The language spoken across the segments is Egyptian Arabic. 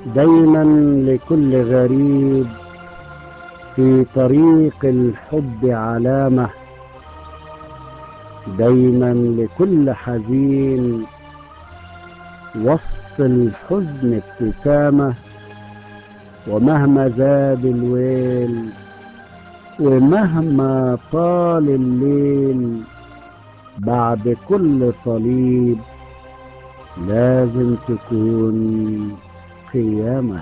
دايما لكل غريب في طريق الحب علامة دايما لكل حزين وسط الحزن ابتسامة ومهما زاد الويل ومهما طال الليل بعد كل صليب لازم تكون قيامة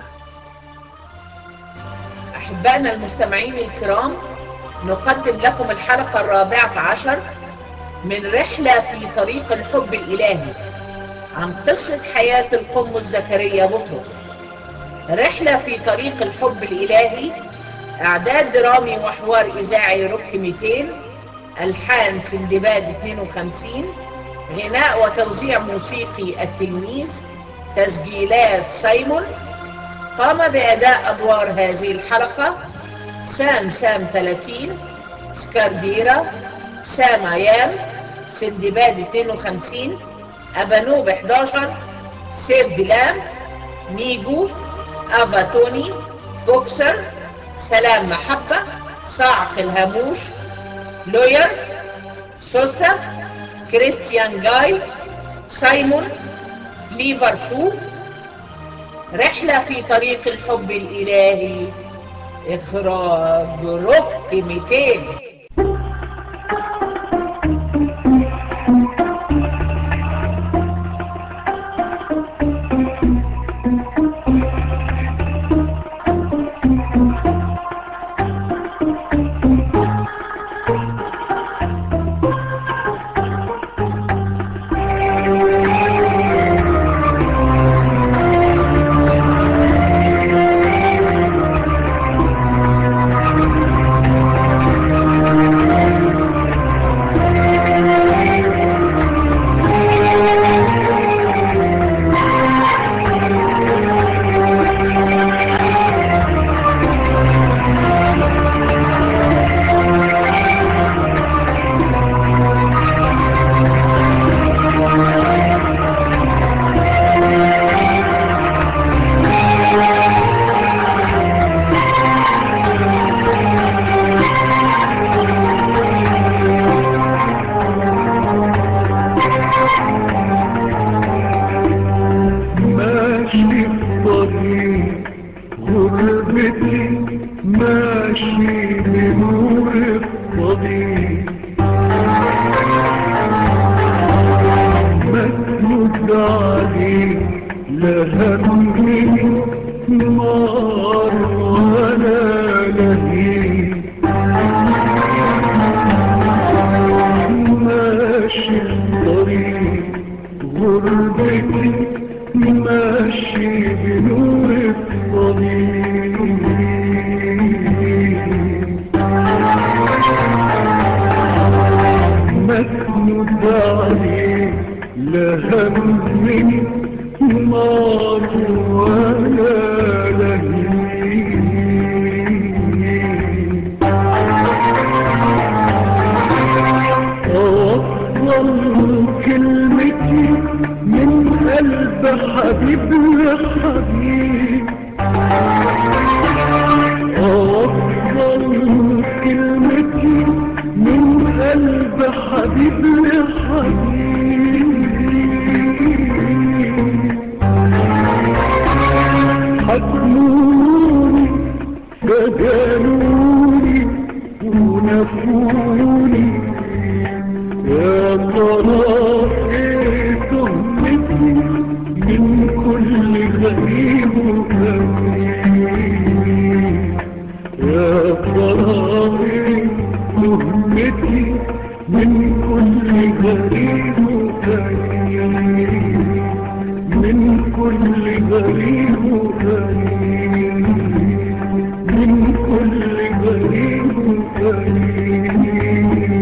أحبائنا المستمعين الكرام نقدم لكم الحلقة الرابعة عشر من رحلة في طريق الحب الإلهي عن قصة حياة القمص زكريا بطرس رحلة في طريق الحب الإلهي إعداد درامي وحوار إذاعي روك 200 ألحان سندباد 52 غناء وتوزيع موسيقي التلميذ تسجيلات سايمون قام بأداء أدوار هذه الحلقة سام سام 30 سكارديرا سام أيام سندباد 52 أبانوب 11 سيف ديلام ميجو أفا توني بوكسر سلام محبة صاعق الهاموش لوير سوستا كريستيان جاي سايمون ليفربول رحلة في طريق الحب الإلهي إخراج روك 200 ماشي الطريق غربتي ماشي بنور الطريق مسند عليك لا همي نار ولا لهيب ماشي الطريق غربتي ماشي بنور الطريق مسند عليك لا همي نار ولا لهيب أوصل كلمتي من قلب حبيب لحبيب أوصل كلمتي من قلب حبيب لحبيب حكموني فجانوني ونفوني يا ترى ايه تهمتي من كل غريب وغريب يا ترى ايه تهمتي من كل غريب وغريب من كل غريب وغريب من كل غريب وغريب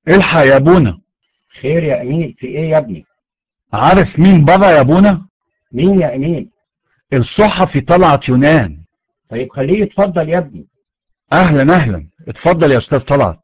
الحق يا ابونا خير يا امين في ايه يا ابني عارف مين بابا يا ابونا مين يا امين الصحفي طلعت يونان طيب خليه يتفضل يا ابني اهلا اهلا اتفضل يا استاذ طلعت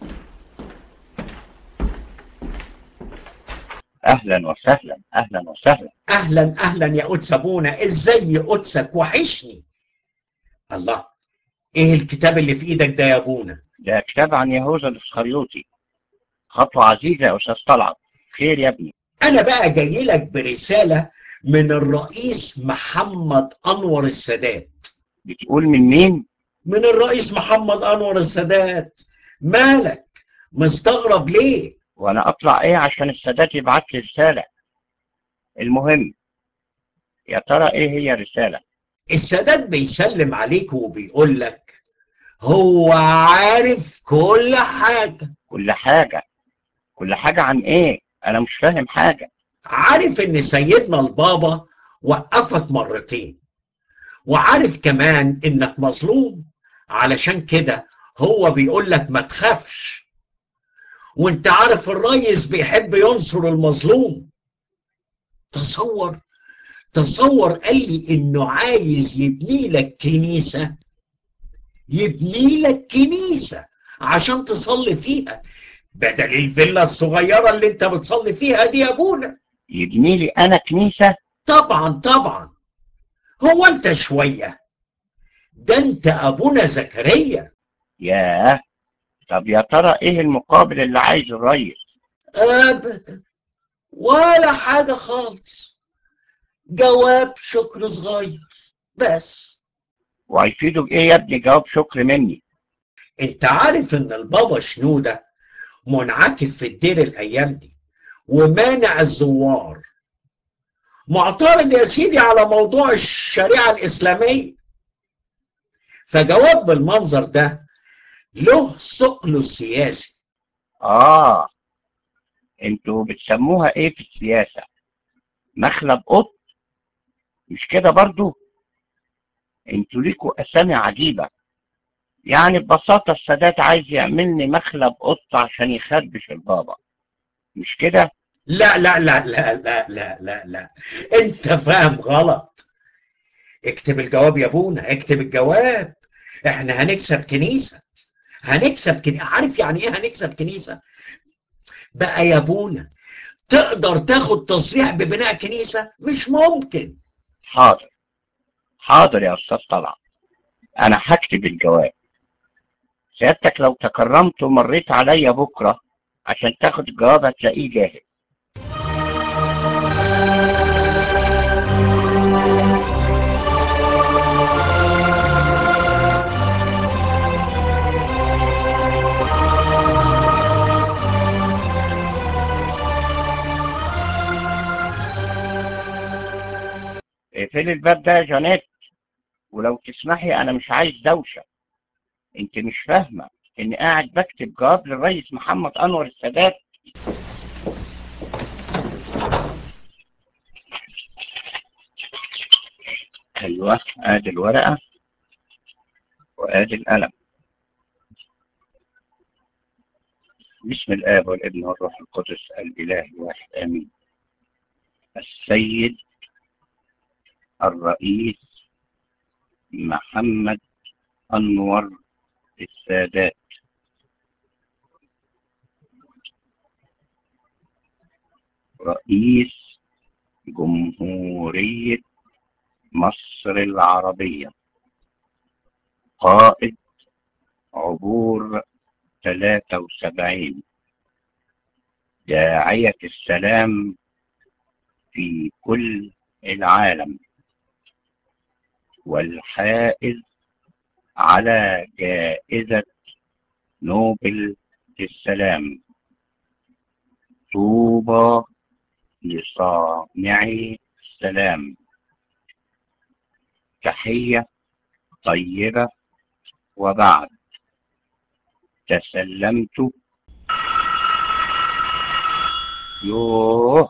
اهلا وسهلا اهلا وسهلا اهلا اهلا يا قدس ابونا ازاي قدسك وحشني الله ايه الكتاب اللي في ايدك ده يا ابونا ده كتاب عن يهوذا الاسخريوطي خطوة عزيزة يا استاذ طلعت خير يا ابني انا بقى جاي لك برساله من الرئيس محمد انور السادات بتقول من مين من الرئيس محمد انور السادات مالك مستغرب ليه وانا اطلع ايه عشان السادات يبعت لي رسالة المهم يا ترى ايه هي الرسالة السادات بيسلم عليك وبيقول لك هو عارف كل حاجه كل حاجة كل حاجة عن ايه انا مش فاهم حاجة عارف ان سيدنا البابا وقفك مرتين وعارف كمان انك مظلوم علشان كده هو بيقول لك ما تخافش وانت عارف الريس بيحب ينصر المظلوم تصور تصور قال لي انه عايز يبني لك كنيسة يبني لك كنيسة عشان تصلي فيها بدل الفيلا الصغيرة اللي انت بتصلي فيها دي يا ابونا يبني لي انا كنيسة طبعا طبعا هو انت شوية ده انت ابونا زكريا ياه طب يا ترى ايه المقابل اللي عايزه الريس ابدا ولا حاجة خالص جواب شكر صغير بس وهيفيده بايه يا ابني جواب شكر مني انت عارف ان البابا شنودة منعكف في الدير الايام دي ومانع الزوار معترض يا سيدي على موضوع الشريعة الإسلامية فجواب بالمنظر ده له ثقله السياسي اه انتوا بتسموها ايه في السياسة مخلب قط مش كده برضو انتوا ليكوا اسامي عجيبة يعني ببساطة السادات عايز يعملني مخلب قط عشان يخربش البابا مش كده لا لا لا لا لا لا لا لا انت فاهم غلط اكتب الجواب يا ابونا اكتب الجواب احنا هنكسب كنيسة هنكسب كنيسة عارف يعني ايه هنكسب كنيسة بقى يا ابونا تقدر تاخد تصريح ببناء كنيسة مش ممكن حاضر حاضر يا استاذ طلعت انا هكتب الجواب سيادتك لو تكرمت ومريت عليا بكرة عشان تاخد الجواب هتلاقيه جاهز اقفلي الباب ده يا جانيت ولو تسمحي انا مش عايز دوشة انت مش فاهمة اني قاعد بكتب جواب للرئيس محمد انور السادات ايوه ادي الورقة وادي القلم بسم الاب والابن والروح القدس الاله الواحد امين السيد الرئيس محمد أنور السادات رئيس جمهورية مصر العربية قائد عبور 73 داعية السلام في كل العالم والحائز على جائزة نوبل للسلام طوبى لصانعي السلام تحية طيبة وبعد تسلمت يوه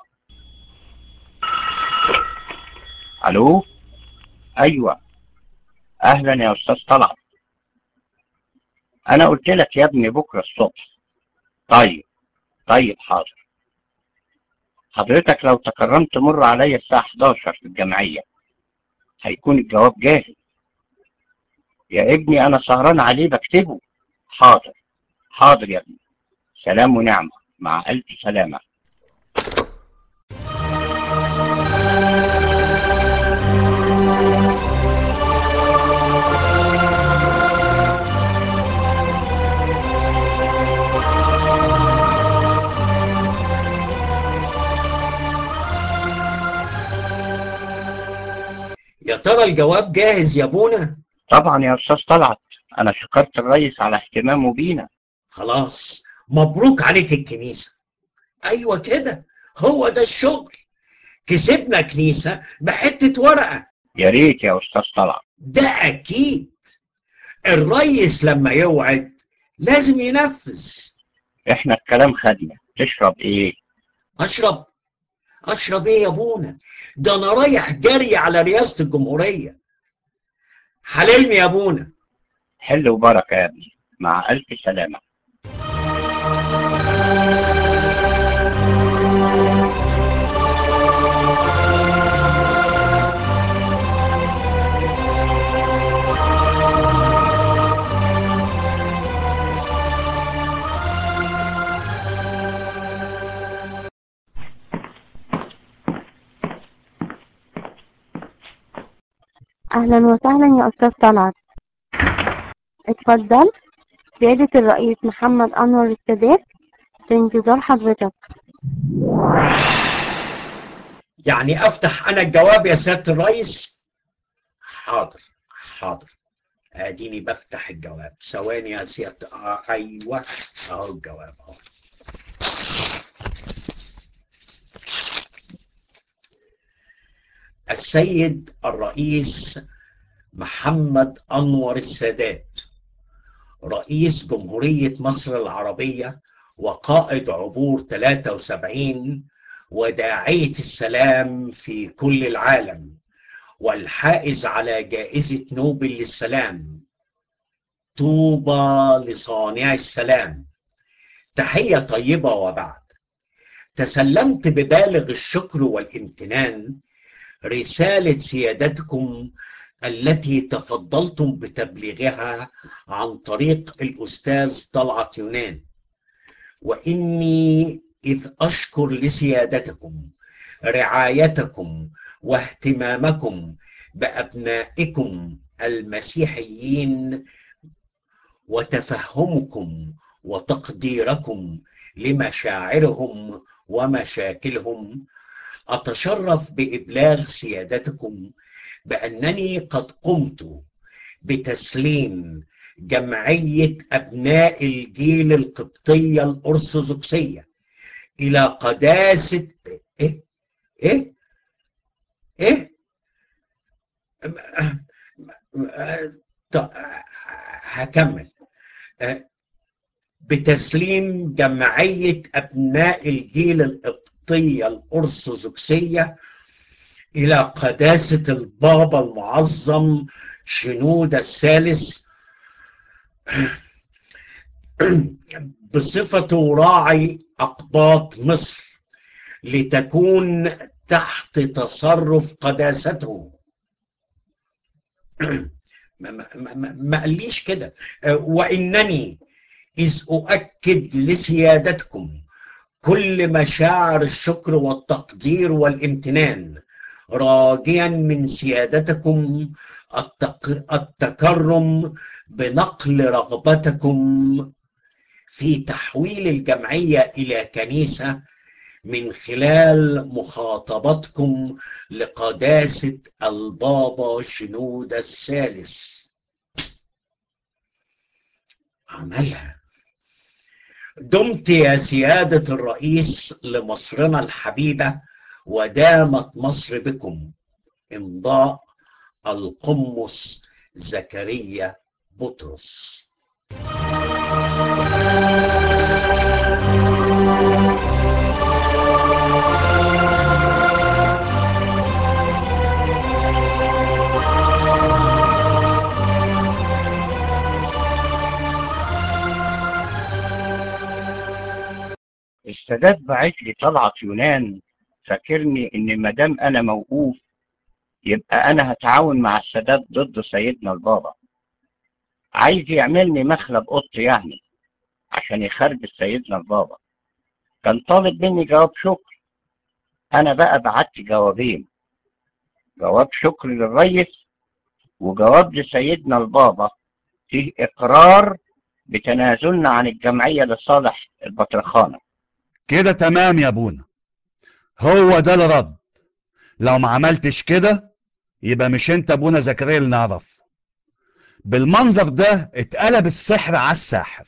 الو ايوه اهلا يا استاذ طلعت انا قلت لك يا ابني بكره الصبح طيب طيب حاضر حضرتك لو تكرمت مر عليا الساعة 11 في الجمعية هيكون الجواب جاهز يا ابني أنا سهران عليه بكتبه حاضر حاضر يا ابني سلام ونعمة مع ألف سلامة يا ترى الجواب جاهز يا ابونا طبعا يا أستاذ طلعت أنا شكرت الرئيس على اهتمامه بينا خلاص مبروك عليك الكنيسة ايوه كده هو ده الشغل كسبنا كنيسة بحتة ورقة يا ريت يا أستاذ طلعت ده اكيد الريس لما يوعد لازم ينفذ إحنا الكلام خدنا تشرب إيه اشرب اشرب ايه يا ابونا ده انا رايح جري على رئاسة الجمهورية حللني يا ابونا حل وبركة يا ابني مع ألف سلامة أهلا وسهلا يا أستاذ طلعت اتفضل سيادة الرئيس محمد أنور السادات في انتظار حضرتك يعني افتح انا الجواب يا سيادة الرئيس حاضر حاضر اديني بفتح الجواب ثواني يا سيادة آه ايوه اهو الجواب اهو السيد الرئيس محمد انور السادات رئيس جمهورية مصر العربية وقائد عبور 73 وداعية السلام في كل العالم والحائز على جائزة نوبل للسلام طوبى لصانع السلام تحية طيبة وبعد تسلمت ببالغ الشكر والامتنان رسالة سيادتكم التي تفضلتم بتبليغها عن طريق الأستاذ طلعت يونان وإني إذ أشكر لسيادتكم رعايتكم واهتمامكم بأبنائكم المسيحيين وتفهمكم وتقديركم لمشاعرهم ومشاكلهم أتشرف بإبلاغ سيادتكم بأنني قد قمت بتسليم جمعية أبناء الجيل القبطية الأرثوذكسية إلى قداسة إيه؟ إيه؟ إيه؟ طب هكمل بتسليم جمعية أبناء الجيل القبطية الأرثوذكسية إلى قداسة البابا المعظم شنودة الثالث بصفته راعي أقباط مصر لتكون تحت تصرف قداسته ما, ما, ما, ما قاليش كده وإنني إذ أؤكد لسيادتكم كل مشاعر الشكر والتقدير والامتنان راجيا من سيادتكم التق... التكرم بنقل رغبتكم في تحويل الجمعية إلى كنيسة من خلال مخاطبتكم لقداسة البابا شنودة الثالث عملها دمت يا سيادة الرئيس لمصرنا الحبيبة ودامت مصر بكم امضاء القمص زكريا بطرس السادات بعت لي طلعت يونان فاكرني ان ما دام انا موقوف يبقى انا هتعاون مع السادات ضد سيدنا البابا عايز يعملني مخلب قط يعني عشان يخرب سيدنا البابا كان طالب مني جواب شكر انا بقى بعت جوابين جواب شكر للريس وجواب لسيدنا البابا فيه اقرار بتنازلنا عن الجمعية لصالح البطرخانة كده تمام يا ابونا هو ده الرد لو ما عملتش كده يبقى مش انت ابونا زكريا اللي نعرف بالمنظر ده اتقلب السحر على الساحر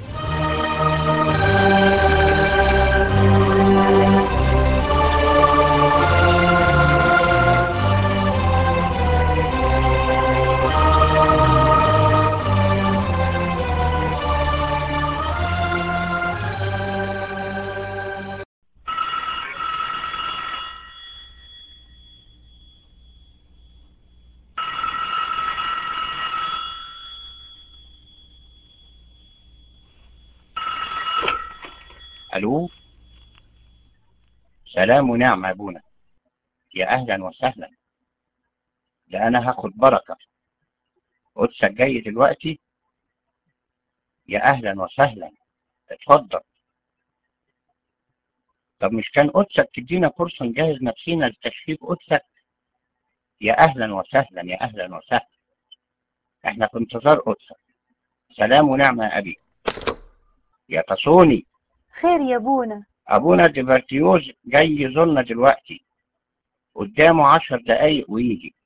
الو سلام ونعم يا ابونا يا اهلا وسهلا ده انا هاخد بركة قدسك جاي دلوقتي يا اهلا وسهلا اتفضل طب مش كان قدسك تدينا فرصة نجهز نفسينا لتشريف قدسك يا اهلا وسهلا يا اهلا وسهلا احنا في انتظار قدسك سلام ونعم يا ابي يا تصوني خير يا ابونا ابونا ديبرتيوز جاي يزورنا دلوقتي قدامه عشر دقايق ويجي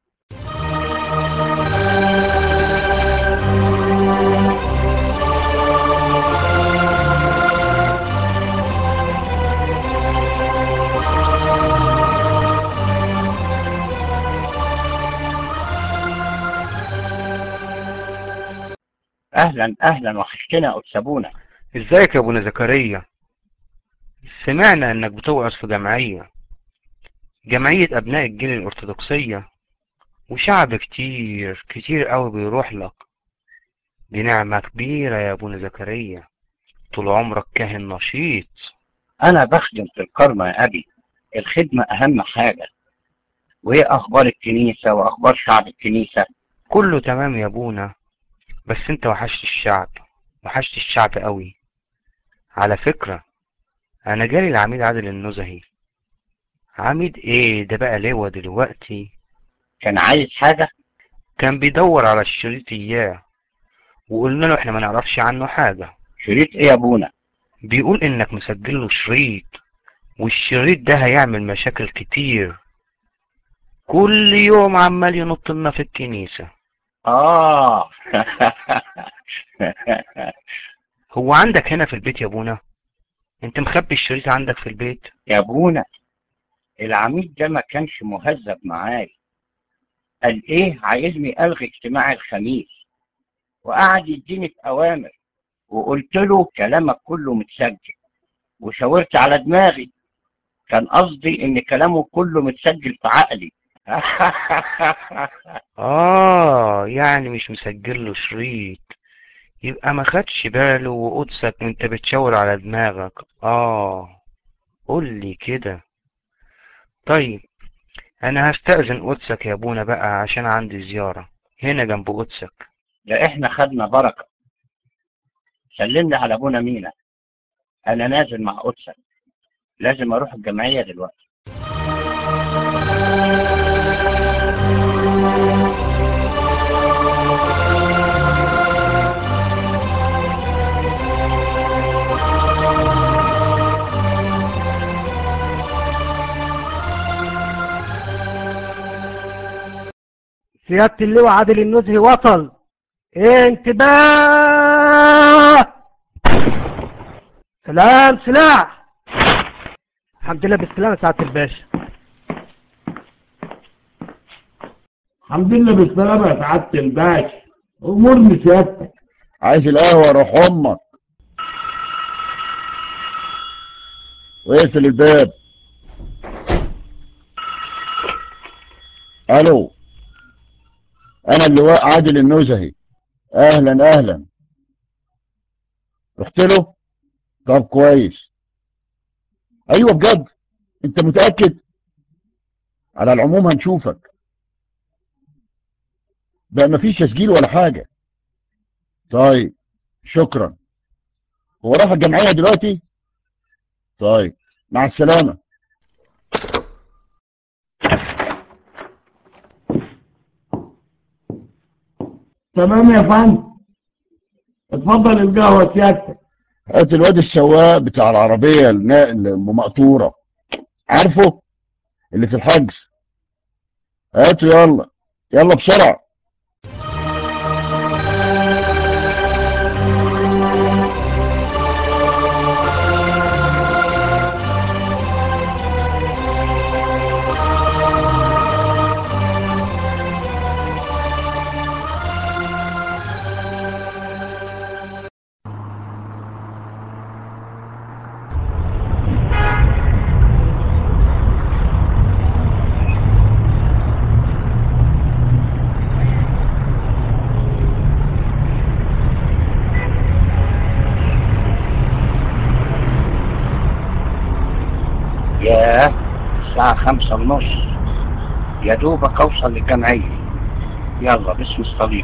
اهلا اهلا وحشتنا يا قدس ابونا ازيك يا ابونا زكريا سمعنا انك بتوعظ في جمعية جمعية ابناء الجيل الارثوذكسية وشعب كتير كتير قوي بيروح لك دي نعمة كبيرة يا ابونا زكريا طول عمرك كاهن نشيط انا بخدم في الكرمة يا ابي الخدمة اهم حاجة وايه اخبار الكنيسة واخبار شعب الكنيسة كله تمام يا ابونا بس انت وحشت الشعب وحشت الشعب قوي على فكرة انا جالي العميد عادل النزهي عميد ايه ده بقى لواء دلوقتي كان عايز حاجة كان بيدور على الشريط اياه وقلنا له احنا ما نعرفش عنه حاجة شريط ايه يا ابونا بيقول انك مسجل له شريط والشريط ده هيعمل مشاكل كتير كل يوم عمال ينط لنا في الكنيسة اه هو عندك هنا في البيت يا ابونا انت مخبي الشريط عندك في البيت يا ابونا العميد ده ما كانش مهذب معاي قال ايه عايزني الغي اجتماع الخميس وقعد يديني في اوامر وقلت له كلامك كله متسجل وشاورت على دماغي كان قصدي ان كلامه كله متسجل في عقلي اه يعني مش مسجل له شريط يبقى ما خدش باله وقدسك وانت بتشاور على دماغك اه قول لي كده طيب انا هستأذن قدسك يا ابونا بقى عشان عندي زيارة هنا جنب قدسك ده احنا خدنا بركة سلمني على ابونا مينا انا نازل مع قدسك لازم اروح الجمعية دلوقتي سيادة اللواء عادل النزهي وصل انتباه سلام سلاح الحمد لله بالسلامة سعادة الباشا الحمد لله بالسلامة يا سعادة الباشا امورني سيادتك عايز القهوة روح امك واقفل الباب الو انا اللواء عادل النزهي اهلا اهلا رحت له طب كويس ايوه بجد انت متأكد على العموم هنشوفك بقى مفيش تسجيل ولا حاجة طيب شكرا هو راح الجمعية دلوقتي طيب مع السلامة تمام يا فندم اتفضل القهوة سيادتك هات الواد السواق بتاع العربية النقل المقطورة عارفه اللي في الحجز هاته يلا يلا بسرعة ياه الساعة خمسة ونص يا دوبك أوصل للجمعية يلا باسم الصليب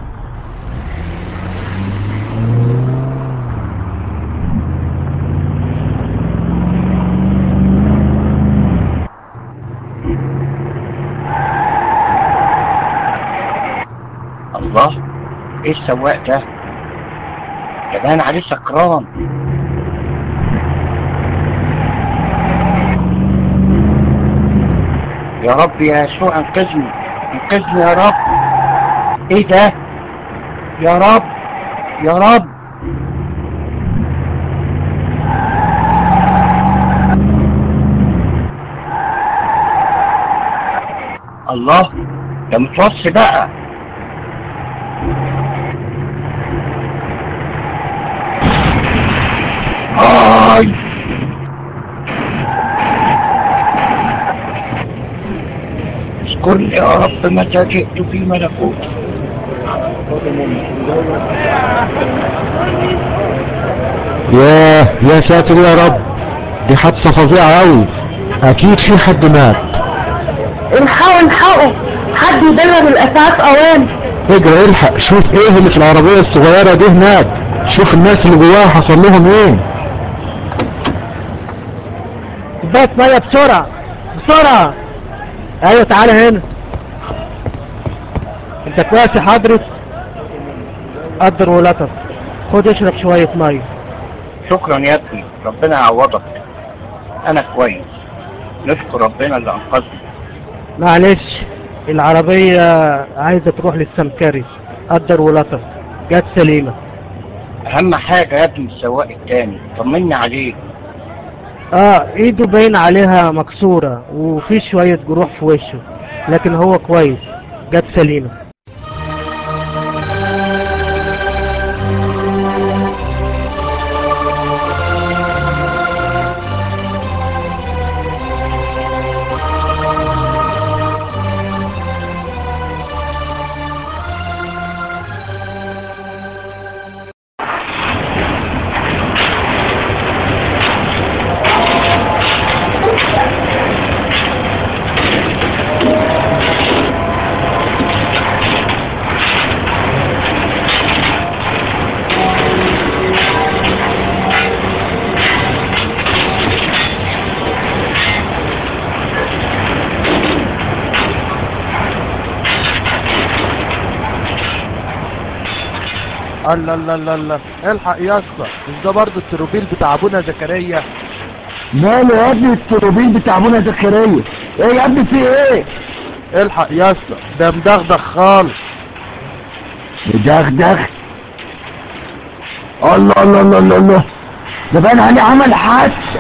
الله ايه السواق ده ده باين عليه سكران يا رب يا يسوع انقذني انقذني يا رب ايه ده يا رب يا رب الله ده متوصي بقى آي اذكرني يا رب متى جئت في ملكوتك ياه يا ساتر يا رب دي حادثة فظيعة أوي أكيد في حد مات الحقوا الحقوا حد يدرب الاسعاف اوام اجري الحق شوف ايه اللي في العربية الصغيرة دي هناك شوف الناس اللي جواها حصل لهم ايه كوبايه ميه بسرعه بسرعه ايوه تعالى هنا انت كويس يا حضرة قدر ولطف خد اشرب شويه ميه شكرا يا ابني ربنا يعوضك انا كويس نشكر ربنا اللي انقذني معلش العربيه عايزه تروح للسمكري قدر ولطف جت سليمه اهم حاجة يا ابني السواق التاني طمني عليه اه ايده باين عليها مكسورة وفي شوية جروح في وشه لكن هو كويس جت سليمة الله الله الله الله الحق يا اسطى مش ده برضه التروبيل بتاع ابونا زكريا ماله يا ابني التروبين بتاع ابونا زكريا ايه يا ابني في ايه الحق يا اسطى ده مدغدغ خالص مدغدغ الله الله الله الله الله ده باين عليه عمل حادثة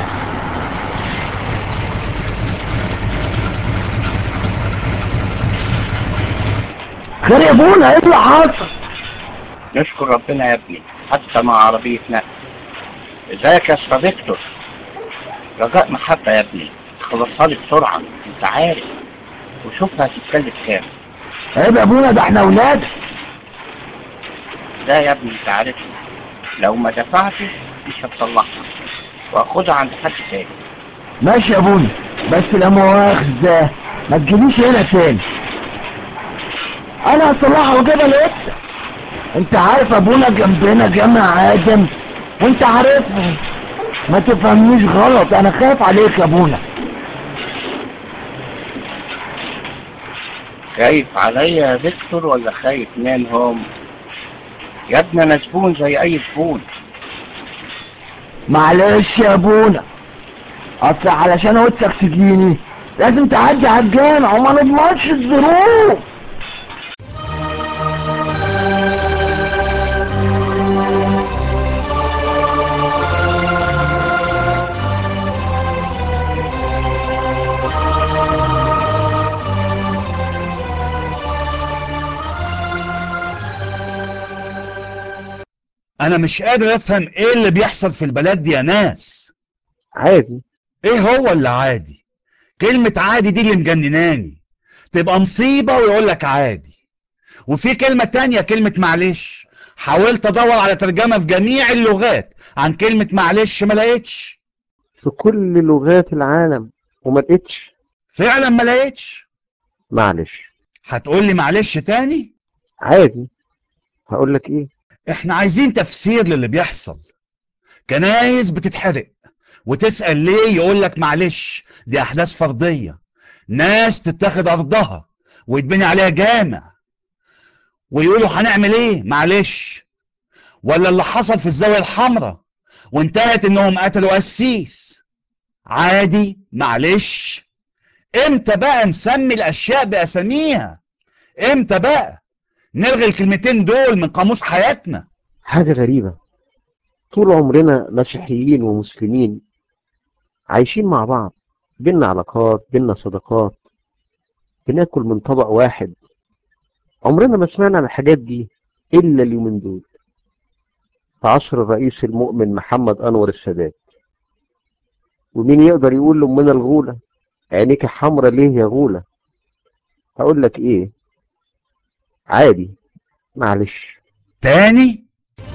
خير يا ابونا ايه اللي حصل نشكر ربنا يا ابني حتى مع عربية نقل ازيك يا اسطى فيكتور رجاء محبة يا ابني خلصها لي بسرعة انت عارف وشوفها هتتكلف كام عيب يا ابونا ده احنا اولادك لا يا ابني انت عارفني لو ما دفعتش مش هتصلحها واخدها عند حد تاني ماشي يا ابونا بس لا مؤاخذة ما تجيليش هنا تاني انا هصلحها واجيبها لقيتها انت عارف ابونا جنبنا جامع ادم وانت عارفهم ما تفهمنيش غلط انا خايف عليك يا ابونا خايف عليا يا فيكتور ولا خايف منهم يا ابني انا زبون زي اي زبون معلش يا ابونا اصل علشان اوتك تجيني لازم تعدي على الجامع وما نضمنش الظروف انا مش قادر افهم ايه اللي بيحصل في البلد دي يا ناس عادي ايه هو اللي عادي كلمة عادي دي اللي مجنناني تبقى مصيبة ويقول لك عادي وفي كلمة تانية كلمة معلش حاولت ادور على ترجمة في جميع اللغات عن كلمة معلش ما لقيتش في كل لغات العالم وما لقيتش فعلا ما لقيتش معلش هتقول لي معلش تاني عادي هقول لك ايه احنا عايزين تفسير للي بيحصل كنايس بتتحرق وتسأل ليه يقول لك معلش دي احداث فردية ناس تتاخد ارضها ويتبني عليها جامع ويقولوا هنعمل ايه معلش ولا اللي حصل في الزاوية الحمراء وانتهت انهم قتلوا قسيس عادي معلش امتى بقى نسمي الاشياء باساميها امتى بقى نلغي الكلمتين دول من قاموس حياتنا حاجة غريبة طول عمرنا مسيحيين ومسلمين عايشين مع بعض بينا علاقات بينا صداقات بناكل من طبق واحد عمرنا ما سمعنا عن الحاجات دي إلا اليومين دول في عصر الرئيس المؤمن محمد أنور السادات ومين يقدر يقول له من الغولة عينيك حمرة ليه يا غولة هقول لك ايه عادي معلش تاني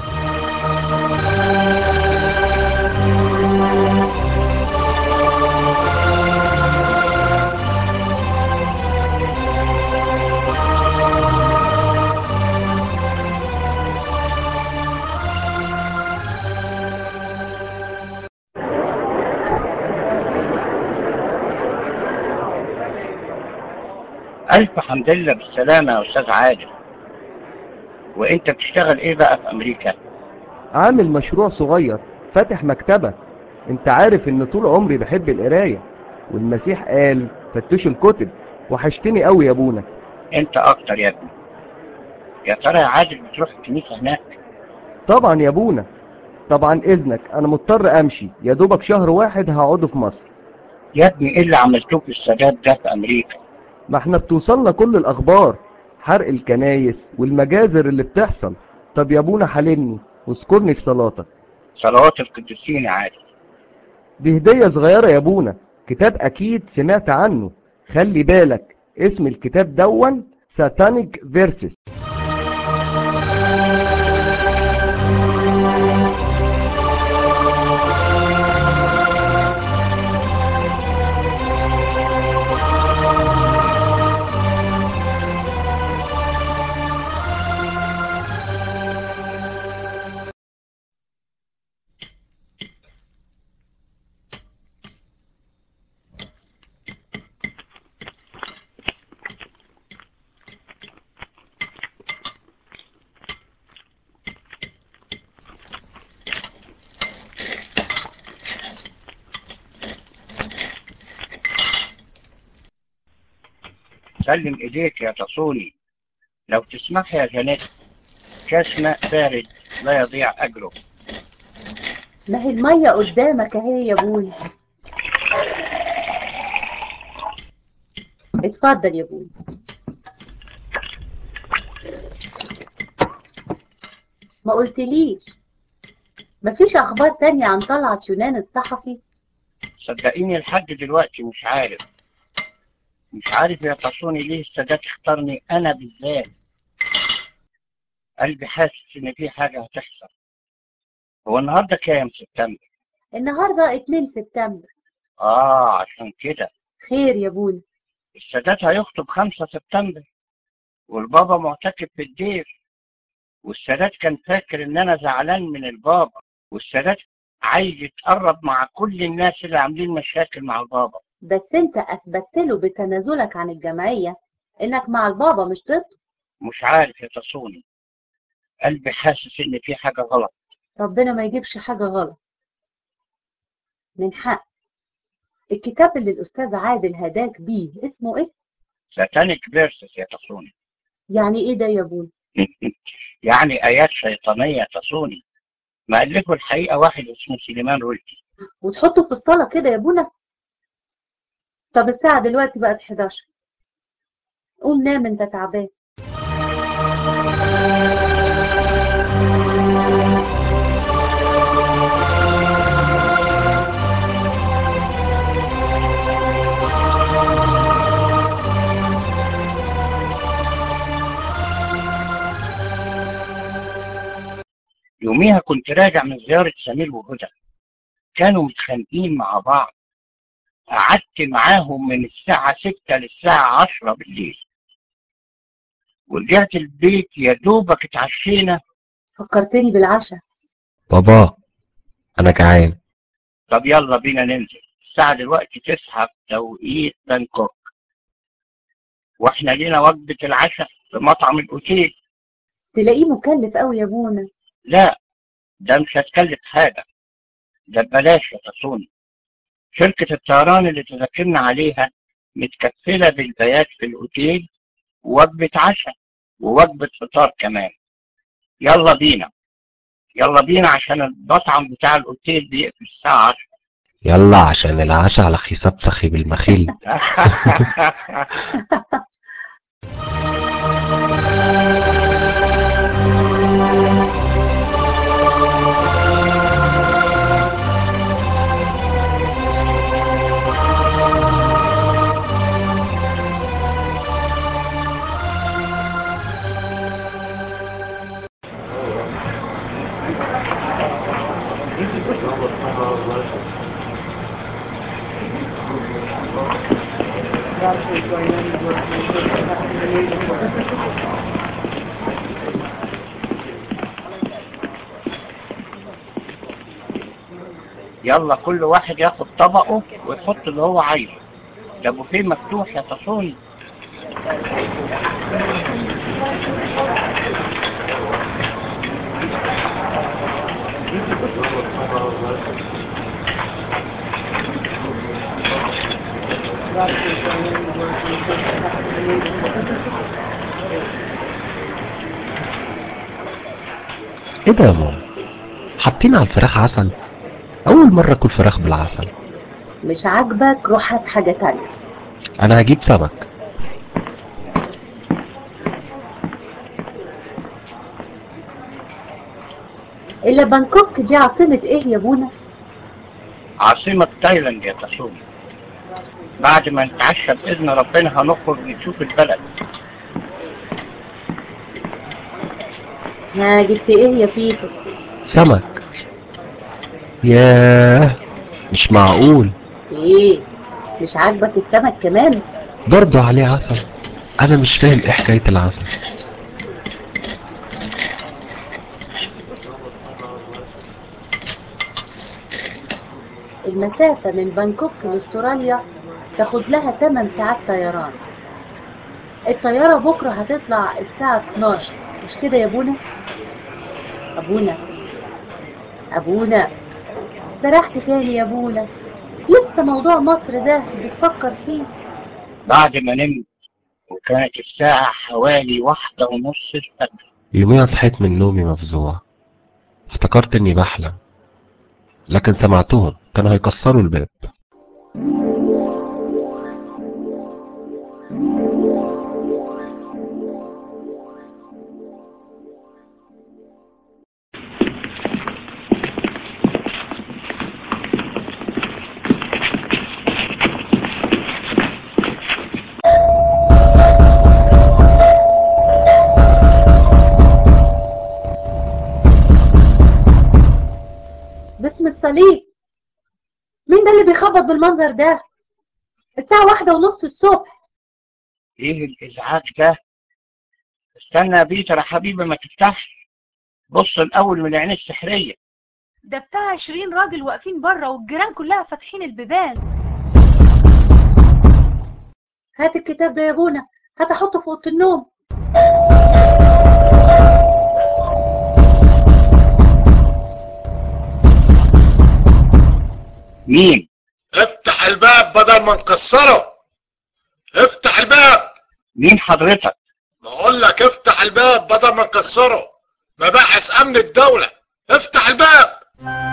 ألف حمد لله بالسلامة يا أستاذ عادل وأنت بتشتغل إيه بقى في أمريكا؟ عامل مشروع صغير فاتح مكتبة انت عارف ان طول عمري بحب القراية والمسيح قال فتشوا الكتب وحشتني قوي يا ابونا أنت أكتر يا ابني يا ترى يا عادل بتروح الكنيسة هناك؟ طبعا يا ابونا طبعا اذنك انا مضطر امشي يا دوبك شهر واحد هقعده في مصر يا ابني إيه اللي عملتوه في السادات ده في أمريكا؟ ما احنا بتوصلنا كل الاخبار حرق الكنايس والمجازر اللي بتحصل طب يا ابونا حللني واذكرني في صلاتك صلوات القديسين يا عادل دي هدية صغيرة يا ابونا كتاب اكيد سمعت عنه خلي بالك اسم الكتاب دون ساتانيك فيرسس سلم إيديك يا تصوني لو تسمح يا جانيت كاس ماء بارد لا يضيع أجره ما هي المية قدامك اهي يا ابوي اتفضل يا ابوي ما قلتليش مفيش اخبار تانية عن طلعت يونان الصحفي صدقيني لحد دلوقتي مش عارف مش عارف يا تصوني ليه السادات اختارني أنا بالذات قلبي حاسس إن في حاجة هتحصل هو النهاردة كام سبتمبر؟ النهاردة 2 سبتمبر اه عشان كده خير يا ابونا السادات هيخطب 5 سبتمبر والبابا معتكف في الدير والسادات كان فاكر ان انا زعلان من البابا والسادات عايز يتقرب مع كل الناس اللي عاملين مشاكل مع البابا بس انت اثبتت له بتنازلك عن الجمعية انك مع البابا مش ضد مش عارف يتصوني قلبي حاسس ان في حاجة غلط ربنا ما يجيبش حاجة غلط من حق الكتاب اللي الأستاذ عادل هداك بيه اسمه إيه؟ ساتانيك فيرسس يا تصوني يعني إيه ده يا ابونا؟ يعني آيات شيطانية تصوني مألفه الحقيقة واحد اسمه سليمان رشدي وتحطه في الصالة كده يا ابونا؟ طب الساعة دلوقتي بقت 11 قوم نام انت تعبان يوميها كنت راجع من زيارة سمير وهدى كانوا متخانقين مع بعض قعدت معاهم من الساعة ستة للساعة عشرة بالليل ورجعت البيت يا دوبك اتعشينا فكرتني بالعشاء بابا انا جعان طب يلا بينا ننزل الساعة دلوقتي تسعة في توقيت بانكوك واحنا لينا وجبة العشاء في مطعم الاوتيل تلاقيه مكلف قوي يا ابونا لا ده مش هتكلف حاجة ده ببلاش يا تصوني شركة الطيران اللي تذكرنا عليها متكفلة بالبيات في الأوتيل ووجبة عشاء ووجبة فطار كمان يلا بينا يلا بينا عشان المطعم بتاع الأوتيل بيقفل الساعة 10 يلا عشان العشاء على حساب سخي بالمخيل يلا كل واحد ياخد طبقه ويحط اللي هو عايزه ده بوفيه مفتوح يا تصوني ايه ده يا ماما حاطين على الفراخ عسل اول مرة اكل فراخ بالعسل مش عاجبك روح هات حاجة تانية انا هجيب سمك إلا بانكوك دي عاصمة إيه يا ابونا؟ عاصمة تايلاند يا تصوني بعد ما نتعشى بإذن ربنا هنخرج نشوف البلد ها جبت إيه يا بيتو؟ سمك ياه مش معقول إيه؟ مش عاجبك السمك كمان؟ برضه عليه عسل انا مش فاهم ايه حكاية العسل المسافة من بانكوك لاستراليا تاخد لها 8 ساعات طيران الطيارة بكرة هتطلع الساعة 12 مش كده يا ابونا؟ ابونا ابونا سرحت تاني يا ابونا لسه موضوع مصر ده بتفكر فيه بعد ما نمت وكانت الساعة حوالي واحدة ونص الفجر يوميها صحيت من نومي مفزوع افتكرت اني بحلم لكن سمعتهم كانوا هيكسروا الباب باسم الصليب مين ده اللي بيخبط بالمنظر ده الساعة واحدة ونص الصبح ايه الازعاج ده استنى يا بيتر يا حبيبي ما تفتحش بص الاول من العين السحريه ده بتاع عشرين راجل واقفين بره والجيران كلها فاتحين البيبان هات الكتاب ده يا ابونا هات احطه في اوضه النوم مين افتح الباب بدل ما نكسره افتح الباب مين حضرتك بقول لك افتح الباب بدل ما نكسره مباحث امن الدولة افتح الباب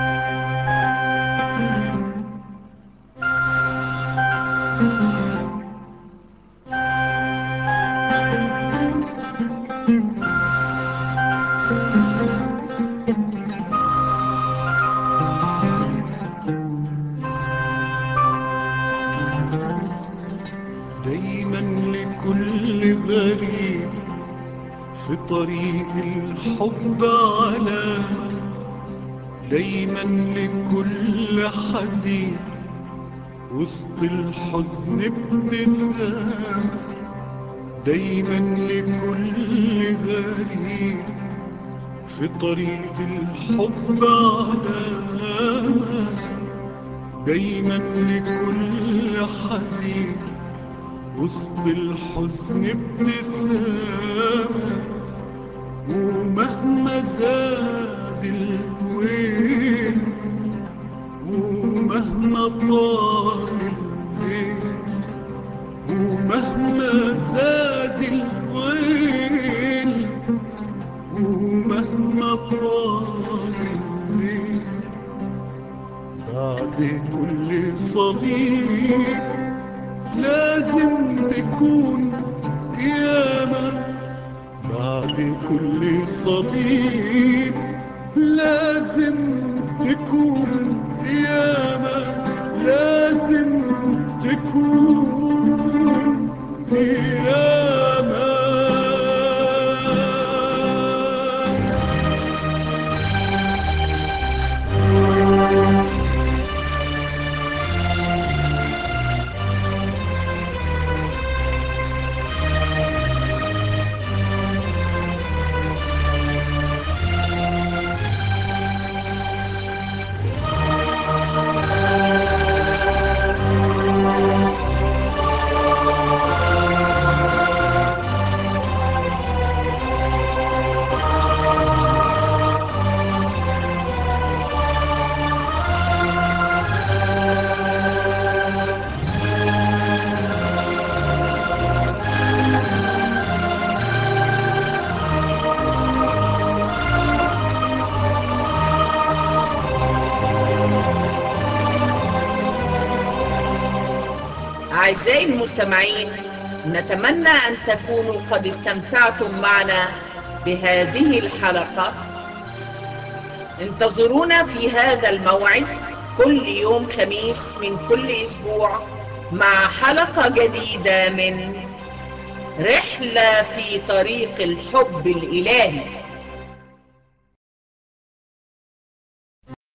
دايما لكل غريب في طريق الحب علامة دايما لكل حزين وسط الحزن ابتسامة دايما لكل غريب في طريق الحب علامة دايما لكل حزين وسط الحزن ابتسامة ومهما زاد الويل ومهما طال الليل ومهما زاد الويل ومهما طال الليل بعد كل صليب لازم تكون قيامة بعد كل صليب لازم تكون قيامة لازم تكون قيامة أعزائي المستمعين نتمنى أن تكونوا قد استمتعتم معنا بهذه الحلقة انتظرونا في هذا الموعد كل يوم خميس من كل أسبوع مع حلقة جديدة من رحلة في طريق الحب الإلهي